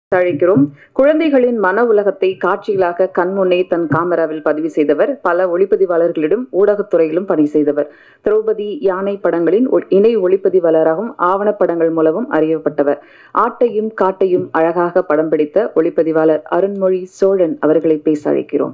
அழைக்கிறோம் குழந்தைகளின் மன உலகத்தை காட்சிகளாக கண்முன்னே தன் காமராவில் பதிவு செய்தவர் பல ஒளிப்பதிவாளர்களிடம் ஊடகத்துறையிலும் பணி செய்தவர் திரௌபதி யானை படங்களின் ஒ- இணை ஒளிப்பதிவாளராகவும் ஆவணப்படங்கள் மூலமும் அறியப்பட்டவர் ஆட்டையும் காட்டையும் அழகாக படம் பிடித்த ஒளிப்பதிவாளர் அருண்மொழி சோழன் அவர்களை பேச அழைக்கிறோம்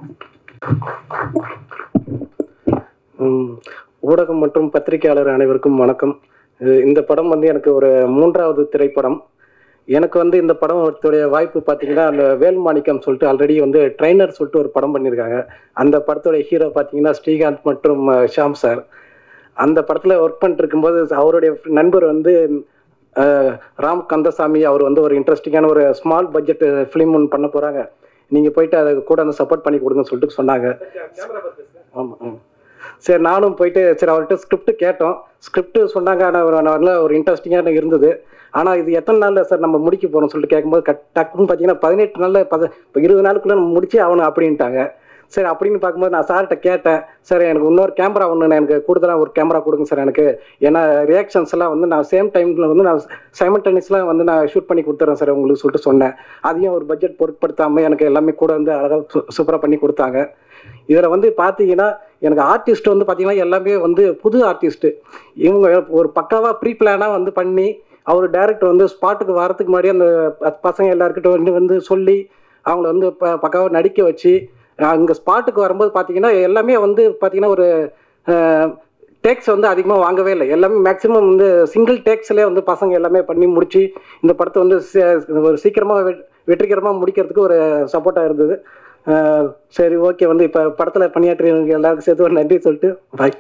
ம், ஊடகம் மற்றும் பத்திரிகையாளர் அனைவருக்கும் வணக்கம் இது- இந்த படம் வந்து எனக்கு ஒரு மூன்றாவது திரைப்படம் எனக்கு வந்து இந்த படத்துடைய வாய்ப்பு பார்த்தீங்கன்னா அந்த வேல்மாணிக்கம் சொல்லிட்டு ஆல்ரெடி வந்து ட்ரைனர் சொல்லிட்டு ஒரு படம் பண்ணியிருக்காங்க அந்த படத்துடைய ஹீரோ பார்த்தீங்கன்னா ஸ்ரீகாந்த் மற்றும் அஹ், ஷாம் சார் அந்த படத்தில் ஒர்க் பண்ணிட்டு இருக்கும்போது அவருடைய நண்பர் வந்து அஹ், ராம் கந்தசாமி அவர் வந்து ஒரு இன்ட்ரெஸ்டிங்கான ஒரு ஸ்மால் பட்ஜெட் ஃபிலிம் ஒன்று பண்ண போகிறாங்க நீங்கள் போயிட்டு அதை கூட அந்த சப்போர்ட் பண்ணி கொடுங்கன்னு சொல்லிட்டு சொன்னாங்க ஆமாம் ஆமாம் சரி நானும் போயிட்டு சரி அவர்கிட்ட ஸ்கிரிப்ட் கேட்டோம் ஸ்கிரிப்ட் சொன்னாங்க ஆனால் ஒரு நல்ல ஒரு இன்ட்ரெஸ்டிங்காக இருந்தது ஆனால் இது எத்தனை நாளில் சார் நம்ம முடிக்க போகிறோம் சொல்லிட்டு கேட்கும்போது கட் டக்குன்னு பார்த்தீங்கன்னா பதினெட்டு நாளில் பத இப்போ இருபது நாளுக்குள்ளே நம்ம முடிச்சு ஆகணும் அப்படின்ட்டாங்க சரி அப்படின்னு பார்க்கும்போது நான் சார்கிட்ட கேட்டேன் சார் எனக்கு இன்னொரு கேமரா ஒன்று எனக்கு கூடுதலாக ஒரு கேமரா கொடுங்க சார் எனக்கு ஏன்னா ரியாக்ஷன்ஸ் எல்லாம் வந்து நான் சேம் டைமில் வந்து நான் சைமல்டேனியஸ்லாம் வந்து நான் ஷூட் பண்ணி கொடுத்துறேன் சார் உங்களுக்கு சொல்லிட்டு சொன்னேன் அதையும் ஒரு பட்ஜெட் பொருட்படுத்தாமல் எனக்கு எல்லாமே கூட வந்து அழகாக சூப்பராக பண்ணி கொடுத்தாங்க இதில் வந்து பார்த்தீங்கன்னா எனக்கு ஆர்டிஸ்ட் வந்து பார்த்தீங்கன்னா எல்லாமே வந்து புது ஆர்டிஸ்ட்டு இவங்க ஒரு பக்காவாக ப்ரீ பிளானாக வந்து பண்ணி அவர் டைரக்டர் வந்து ஸ்பாட்டுக்கு வரதுக்கு முன்னாடி அந்த ப- பசங்க எல்லாருக்கிட்ட வந்து வந்து சொல்லி அவங்கள வந்து ப பக்காவாக நடிக்க வச்சு அங்கே ஸ்பாட்டுக்கு வரும்போது பார்த்தீங்கன்னா எல்லாமே வந்து பார்த்தீங்கன்னா ஒரு டேக்ஸ் வந்து அதிகமாக வாங்கவே இல்லை எல்லாமே மேக்ஸிமம் வந்து சிங்கிள் டேக்ஸ்லேயே வந்து பசங்க எல்லாமே பண்ணி முடிச்சு இந்த படத்தை வந்து சீ- ஒரு சீக்கிரமாக வெற்றிகரமாக முடிக்கிறதுக்கு ஒரு சப்போர்ட்டாக இருந்தது அஹ் சரி ஓகே வந்து இப்போ படத்தில் பணியாற்றியவங்க எல்லாருக்கும் சேர்த்து ஒரு நன்றி சொல்லிட்டு bye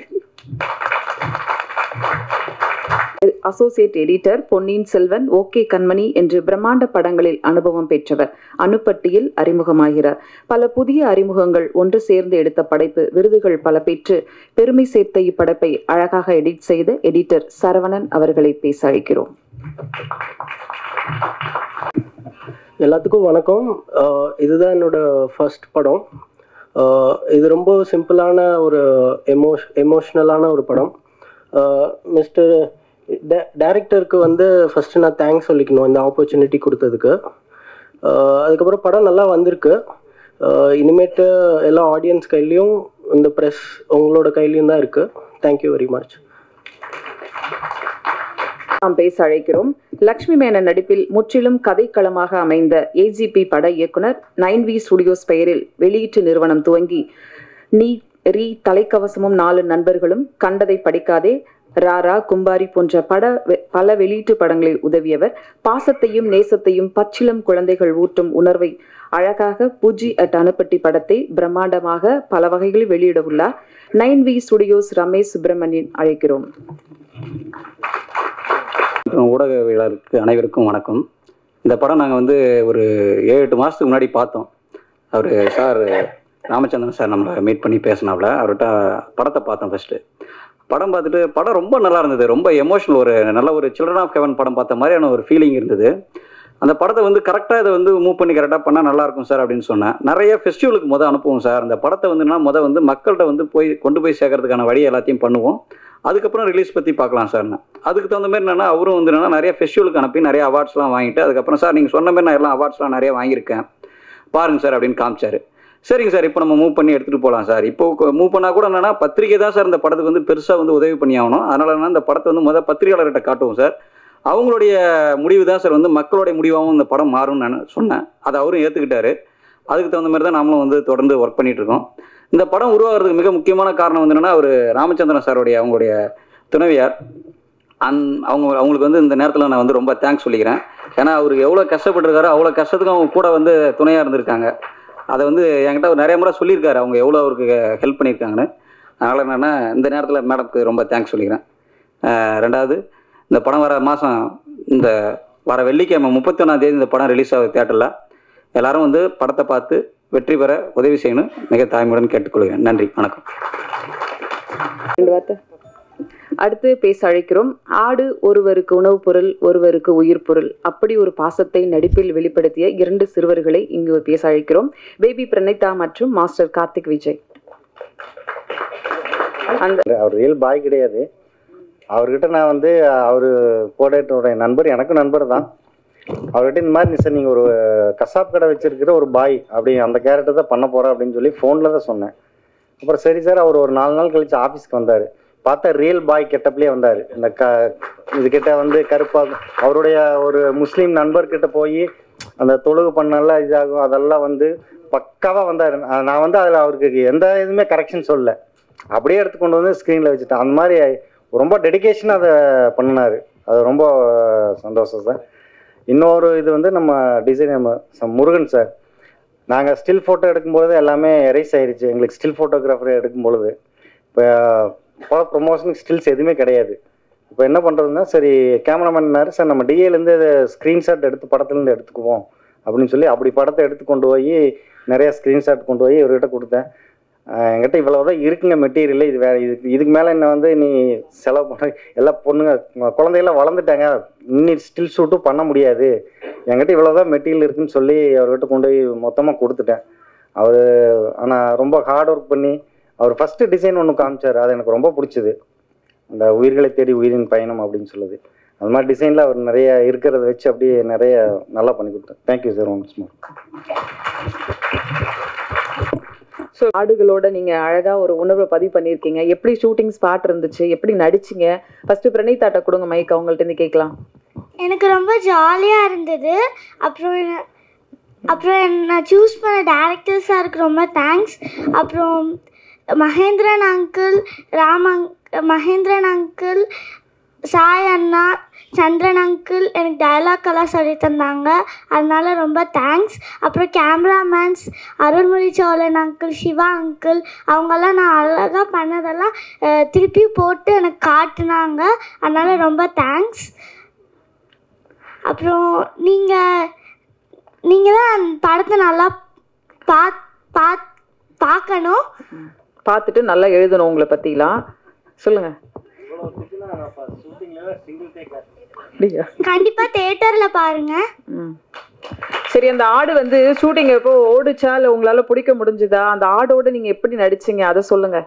associate editor Ponniyin Selvan okay Kanmani என்று பிரம்மாண்ட படங்களில் அனுபவம் பெற்றவர் அணுப்பட்டியில் அறிமுகமாகிறார் பல புதிய அறிமுகங்கள் ஒன்று சேர்ந்து எடுத்த படைப்பு விருதுகள் பல பெற்று பெருமை சேர்த்த இப்படைப்பை அழகாக எடிட் செய்த எடிட்டர் சரவணன் அவர்களை பேச அழைக்கிறோம் எல்லாத்துக்கும் வணக்கம் அஹ் இதுதான் என்னோட ஃபர்ஸ்ட் படம் அஹ் இது ரொம்ப சிம்பிளான ஒரு எமோஷ் எமோஷ்னலான ஒரு படம் மிஸ்டர் டைரக்டருக்கு வந்து ஃபஸ்ட்டு நான் தேங்க்ஸ் சொல்லிக்கணும் இந்த ஆப்பர்ச்சுனிட்டி கொடுத்ததுக்கு அஹ் அதுக்கப்புறம் படம் நல்லா வந்திருக்கு அஹ் இனிமேட்டு எல்லா ஆடியன்ஸ் கையிலையும் இந்த ப்ரெஸ் உங்களோட கையிலையும் தான் இருக்குது தேங்க்யூ வெரி மச் நாம் பேச அழைக்கிறோம் லக்ஷ்மி மேனன் நடிப்பில் முற்றிலும் கதைக்களமாக அமைந்த ஏஜிபி பட இயக்குனர் நைன் வி ஸ்டுடியோஸ் பெயரில் வெளியீட்டு நிறுவனம் துவங்கி நீ ரீ தலைக்கவசமும் நாலு நண்பர்களும் கண்டதை படிக்காதே ராரா கும்பாரி போன்ற பட வெ- பல வெளியீட்டு படங்களில் உதவியவர் பாசத்தையும் நேசத்தையும் பச்சிளம் குழந்தைகள் ஊட்டும் உணர்வை அழகாக பூஜி அட் அணுப்பட்டி படத்தை பிரம்மாண்டமாக பல வகைகளில் வெளியிட உள்ளார் nine V studios Ramesh Subramanian அழைக்கிறோம் ஊடகவியலாளருக்கு அனைவருக்கும் வணக்கம் இந்த படம் நாங்கள் வந்து ஒரு ஏழு எட்டு மாதத்துக்கு முன்னாடி பார்த்தோம் அவர் சார் ராமச்சந்திரன் சார் நம்மளை மீட் பண்ணி பேசினாப்புல அவர்கிட்ட படத்தை பார்த்தோம் ஃபஸ்ட்டு படம் பார்த்துட்டு படம் ரொம்ப நல்லா இருந்தது ரொம்ப எமோஷனல் ஒரு நல்ல ஒரு சில்ட்ரன் ஆஃப் ஹெவன் படம் பார்த்த மாதிரியான ஒரு ஃபீலிங் இருந்தது அந்த படத்தை வந்து கரெக்டாக இதை வந்து மூவ் பண்ணி கரெக்டாக பண்ணால் நல்லா இருக்கும் சார் அப்படின்னு சொன்னேன் நிறைய ஃபெஸ்டிவலுக்கு மொதல் அனுப்புவோம் சார் அந்த படத்தை வந்துன்னா மொதல் வந்து மக்கள்கிட்ட வந்து போய் கொண்டு போய் சேர்க்கறதுக்கான வழி எல்லாத்தையும் பண்ணுவோம் அதுக்கப்புறம் ரிலீஸ் பற்றி பார்க்கலாம் சார்னு அதுக்கு தகுந்த மாதிரி என்னன்னா அவரும் வந்து என்னன்னா நிறைய ஃபெஸ்டிவலுக்கு அனுப்பி நிறைய அவார்ட்ஸ்லாம் வாங்கிட்டு அதுக்கப்புறம் சார் நீங்கள் சொன்ன மாதிரி நான் எல்லாம் அவார்ட்ஸ்லாம் நிறைய வாங்கியிருக்கேன் பாருங்க சார் அப்படின்னு காமிச்சாரு சரிங்க சார் இப்போ நம்ம மூவ் பண்ணி எடுத்துகிட்டு போகலாம் சார் இப்போ மூவ் பண்ணால் கூட என்னன்னா பத்திரிக்கை தான் சார் இந்த படத்துக்கு வந்து பெருசாக வந்து உதவி பண்ணி ஆகணும் அதனால என்ன இந்த படத்தை வந்து முதல் பத்திரிகையாளர்கிட்ட காட்டுவோம் சார் அவங்களுடைய முடிவு தான் சார் வந்து மக்களுடைய முடிவாகவும் இந்த படம் மாறும்னு நான் சொன்னேன் அதை அவரும் ஏற்றுக்கிட்டாரு அதுக்கு தகுந்த மாதிரி தான் நாமளும் வந்து தொடர்ந்து ஒர்க் பண்ணிட்டு இருக்கோம் இந்த படம் உருவாகிறதுக்கு மிக முக்கியமான காரணம் வந்து என்னன்னா அவர் ராமச்சந்திரன் சாருடைய அவங்களுடைய துணைவியார் அந் அவங்க அவங்களுக்கு வந்து இந்த நேரத்தில் நான் வந்து ரொம்ப தேங்க்ஸ் சொல்லிக்கிறேன் ஏன்னா அவர் எவ்வளோ கஷ்டப்பட்டிருக்காரோ அவ்வளோ கஷ்டத்துக்கும் அவங்க கூட வந்து துணையாக இருந்திருக்காங்க அதை வந்து என்கிட்ட அவர் நிறைய முறை சொல்லியிருக்காரு அவங்க எவ்வளோ அவருக்கு ஹெல்ப் பண்ணியிருக்காங்கன்னு அதனால் என்னென்னா இந்த நேரத்தில் மேடம்க்கு ரொம்ப தேங்க்ஸ் சொல்லிக்கிறேன் அஹ் ரெண்டாவது இந்த படம் வர மாதம் இந்த வர வெள்ளிக்கிழமை முப்பத்தி ஒன்றாம் தேதி இந்த படம் ரிலீஸ் ஆகுது தேட்டரில் எல்லாரும் வந்து படத்தை பார்த்து வெற்றி பெற உதவி செய்யணும் மிக தாய்மையுடன் கேட்டுக்கொள்கிறேன் நன்றி வணக்கம் ரெண்டு வார்த்தை அடுத்து பேச அழைக்கிறோம் ஆடு ஒருவருக்கு உணவுப் பொருள் ஒருவருக்கு உயிர் பொருள் அப்படி ஒரு பாசத்தை நடிப்பில் வெளிப்படுத்திய இரண்டு சிறுவர்களை இங்கு பேச அழைக்கிறோம் பேபி பிரணீதா மற்றும் மாஸ்டர் கார்த்திக் விஜய் அந்த அவர் ரியல் பாய் கிடையாது அவர்கிட்ட நான் வந்து அவர் கோடேட்டருடைய நண்பர் எனக்கும் நண்பர் தான் அவர்கிட்ட இந்த மாதிரி சார் நீங்கள் ஒரு கசாப் கடை வச்சிருக்கிற ஒரு பாய் அப்படி அந்த கேரக்டர் தான் பண்ண போகிறேன் அப்படின்னு சொல்லி ஃபோனில் தான் சொன்னேன் அப்புறம் சரி சார் அவர் ஒரு நாலு நாள் கழிச்சு ஆஃபீஸ்க்கு வந்தார் பார்த்தா ரியல் பாய் கெட்டப்லேயே வந்தார் இந்த க இதுகிட்ட வந்து கருப்பாக அவருடைய ஒரு முஸ்லீம் நண்பர்கிட்ட போய் அந்த தொழுகு பண்ணெல்லாம் இதாகும் அதெல்லாம் வந்து பக்காவாக வந்தார் நான் வந்து அதில் அவருக்கு எந்த இதுவுமே கரெக்ஷன் சொல்லல அப்படியே எடுத்து கொண்டு வந்து ஸ்க்ரீனில் வச்சுட்டேன் அந்த மாதிரி ரொம்ப டெடிகேஷனாக அதை பண்ணினார் அது ரொம்ப சந்தோஷம் சார் இன்னொரு இது வந்து நம்ம டிசைன் முருகன் சார் நாங்கள் ஸ்டில் ஃபோட்டோ எடுக்கும்போது எல்லாமே எரேஸ் ஆயிருச்சு எங்களுக்கு ஸ்டில் ஃபோட்டோகிராஃபர் எடுக்கும் பொழுது இப்போ பல ப்ரொமோஷனுக்கு ஸ்டில்ஸ் எதுவுமே கிடையாது இப்போ என்ன பண்ணுறதுன்னா சரி கேமராமேன்னாரு சார் நம்ம டிஏலேருந்து ஸ்க்ரீன்ஷாட் எடுத்து படத்துலேருந்து எடுத்துக்குவோம் அப்படின்னு சொல்லி அப்படி படத்தை எடுத்து கொண்டு போய் நிறைய ஸ்க்ரீன்ஷாட் கொண்டு போய் இவர்கிட்ட கொடுத்தேன் ஆஹ் என்கிட்ட இவ்வளவு தான் இருக்குங்க மெட்டீரியல் இது வேற இது இதுக்கு மேலே என்ன வந்து நீ செலவு பண்ண எல்லா பொண்ணுங்க உங்க குழந்தையெல்லாம் வளர்ந்துட்டாங்க இன்னி ஸ்டில் ஷூட்டும் பண்ண முடியாது என்கிட்ட இவ்வளோ தான் மெட்டீரியல் இருக்குன்னு சொல்லி அவர்கிட்ட கொண்டு போய் மொத்தமாக கொடுத்துட்டேன் அவர் ஆனால் ரொம்ப ஹார்ட் ஒர்க் பண்ணி அவர் ஃபஸ்ட்டு டிசைன் ஒன்று காமிச்சார் அது எனக்கு ரொம்ப பிடிச்சது அந்த உயிர்களை தேடி உயிரின் பயணம் அப்படின்னு சொல்லுது அது மாதிரி டிசைனில் அவர் நிறைய இருக்கிறத வச்சு அப்படியே நிறைய நல்லா பண்ணி கொடுத்தார் thank you sir once more so ஆடுகளோட நீங்க அழகா ஒரு உணர்வை பதிவு பண்ணியிருக்கீங்க எப்படி ஷூட்டிங் ஸ்பாட் இருந்துச்சு எப்படி நடிச்சீங்க ஃபர்ஸ்ட் பிரணீதாட்ட கொடுங்க மைக் அவங்கள்ட்ட இருந்து கேட்கலாம் எனக்கு ரொம்ப ஜாலியாக இருந்தது அப்புறம் என்ன- அப்புறம் என்ன- நான் சூஸ் பண்ண டேரக்டர் சாருக்கு ரொம்ப தேங்க்ஸ் அப்புறம் மகேந்திரன் அங்கிள் ராம் அங் மகேந்திரன் அங்கிள் சாய் அண்ணா சந்திரன் அங்கிள் எனக்கு டயலாக் எல்லாம் சொல்லி தந்தாங்க அதனால ரொம்ப தேங்க்ஸ் அப்புறம் cameramen Arulmozhi Cholan uncle Siva uncle அவங்கெல்லாம் நான் அழகாக பண்ணதெல்லாம் அஹ், திருப்பி போட்டு எனக்கு காட்டுனாங்க அதனால ரொம்ப தேங்க்ஸ் அப்புறம் நீங்கள் நீங்கள் தான் அந்த படத்தை நல்லா பா பா பார்க்கணும் பார்த்துட்டு நல்லா எழுதணும் உங்களை பத்திலாம் சொல்லுங்க அப்படியா கண்டிப்பாக தேட்டரில் பாருங்கள் ம். சரி அந்த ஆடு வந்து ஷூட்டிங் எப்போ ஓடுச்சா இல்லை உங்களால பிடிக்க முடிஞ்சுதா அந்த ஆடோட நீங்க எப்படி நடிச்சீங்க அதை சொல்லுங்க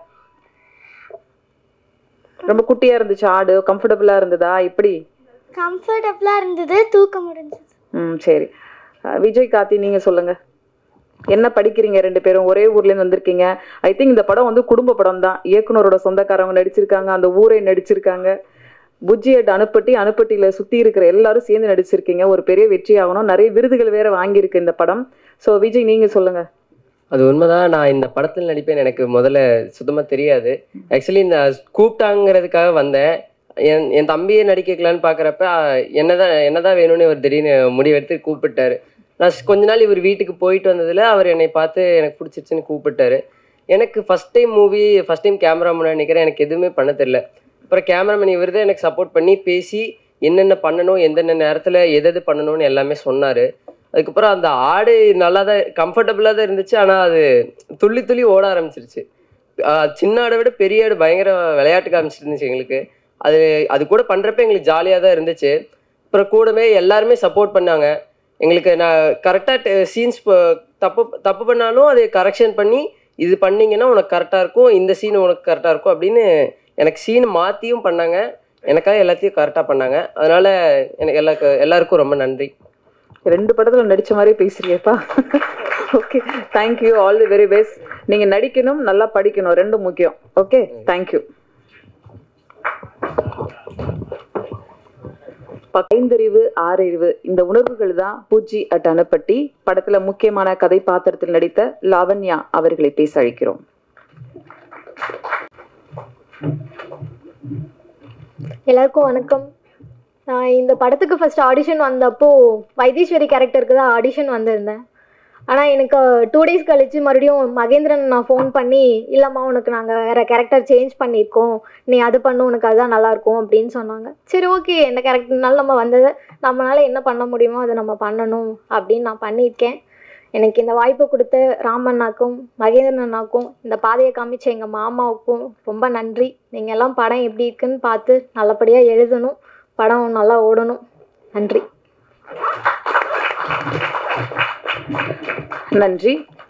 ரொம்ப குட்டியா இருந்துச்சு ஆடு கம்ஃபர்டபுளா இருந்ததா எப்படி கம்ஃபர்டபுளாக இருந்தது தூக்க முடிஞ்சது ம் சரி அஹ், விஜய் கார்த்தி நீங்க சொல்லுங்க என்ன படிக்கிறீங்க ரெண்டு பேரும் ஒரே ஊர்ல இருந்து வந்திருக்கீங்க ஐ திங்க் இந்த படம் வந்து குடும்ப படம் தான் இயக்குனரோட சொந்தக்காரவங்க நடிச்சிருக்காங்க அந்த ஊரை நடிச்சிருக்காங்க புஜ்ஜியட் அணுப்பட்டி அணுப்பட்டியில சுத்தி இருக்கிற எல்லாரும் சேர்ந்து நடிச்சிருக்கீங்க ஒரு பெரிய வெற்றி ஆகணும் நிறைய விருதுகள் வேற வாங்கியிருக்கு இந்த படம் ஸோ விஜய் நீங்க சொல்லுங்க அது உண்மைதான் நான் இந்த படத்தில் நடிப்பேன் எனக்கு முதல்ல சுத்தமாக தெரியாது ஆக்சுவலி இந்த கூப்பிட்டாங்கிறதுக்காக வந்தேன் என் என் தம்பியை நடிக்க வைக்கலான்னு பார்க்குறப்ப என்னதான் என்னதான் வேணும்னு இவர் திடீர்னு முடிவெடுத்து கூப்பிட்டாரு நான் ஸ்- கொஞ்ச நாள் இவர் வீட்டுக்கு போயிட்டு வந்ததில் அவர் என்னை பார்த்து எனக்கு பிடிச்சிருச்சுன்னு கூப்பிட்டாரு எனக்கு first time movie first time camera முன்னாடி நிற்கிறேன் எனக்கு எதுவுமே பண்ண தெரில அப்புறம் கேமராமேன் இவர் தான் எனக்கு சப்போர்ட் பண்ணி பேசி என்னென்ன பண்ணணும் எந்தெந்த நேரத்தில் எது எது பண்ணணும்னு எல்லாமே சொன்னார் அதுக்கப்புறம் அந்த ஆடு நல்லா தான் கம்ஃபர்டபுளாக தான் இருந்துச்சு ஆனால் அது துள்ளி துள்ளி ஓட ஆரம்பிச்சிருச்சு ஆஹ் சின்ன ஆடை விட பெரிய ஆடு பயங்கர விளையாட்டு காமிச்சிட்டு இருந்துச்சு எங்களுக்கு அது அது கூட பண்ணுறப்ப எங்களுக்கு ஜாலியாக தான் இருந்துச்சு அப்புறம் கூடவே எல்லாருமே சப்போர்ட் பண்ணாங்க எங்களுக்கு நான் கரெக்டாக சீன்ஸ் தப்பு தப்பு பண்ணாலும் அதை கரெக்ஷன் பண்ணி இது பண்ணீங்கன்னா உனக்கு கரெக்டாக இருக்கும் இந்த சீன் உனக்கு கரெக்டாக இருக்கும் அப்படின்னு எனக்கு சீன் மாற்றியும் பண்ணாங்க எனக்காக எல்லாத்தையும் கரெக்டாக பண்ணாங்க அதனால எனக்கு எல்லா எல்லாருக்கும் ரொம்ப நன்றி ரெண்டு படத்துல நடிச்ச மாதிரி பேசுறியப்பா okay thank you all the very best நீங்க நடிக்கணும் நல்லா படிக்கணும் ரெண்டும் முக்கியம் ஓகே தேங்க்யூ ஐந்தறிவு ஆறறிவு இந்த உணர்வுகள் தான் பூஜி அட் அனுப்பட்டி படத்துல முக்கியமான கதை பாத்திரத்தில் நடித்த லாவண்யா அவர்களை பேச அழைக்கிறோம் எல்லாருக்கும் வணக்கம் நான் இந்த படத்துக்கு ஃபர்ஸ்ட் ஆடிஷன் வந்தப்போ வைத்தீஸ்வரி கேரக்டருக்கு தான் ஆடிஷன் வந்திருந்தேன் ஆனால் எனக்கு டூ டேஸ் கழிச்சு மறுபடியும் மகேந்திரன் நான் ஃபோன் பண்ணி இல்லைம்மா உனக்கு நாங்கள் வேறு கேரக்டர் சேஞ்ச் பண்ணியிருக்கோம் நீ அது பண்ணு உனக்கு அதுதான் நல்லாயிருக்கும் அப்படின்னு சொன்னாங்க சரி ஓகே எந்த கேரக்டர்னாலும் நம்ம வந்தது நம்மளால் என்ன பண்ண முடியுமோ அதை நம்ம பண்ணணும் அப்படின்னு நான் பண்ணியிருக்கேன் எனக்கு இந்த வாய்ப்பு கொடுத்த ராமண்ணாக்கும் மகேந்திரன் அண்ணாக்கும் இந்த பாதையை காமிச்ச எங்கள் மாமாவுக்கும் ரொம்ப நன்றி நீங்கள் எல்லாம் படம் எப்படி இருக்குன்னு பார்த்து நல்லபடியாக எழுதணும் படம் நல்லா ஓடணும் நன்றி நன்றி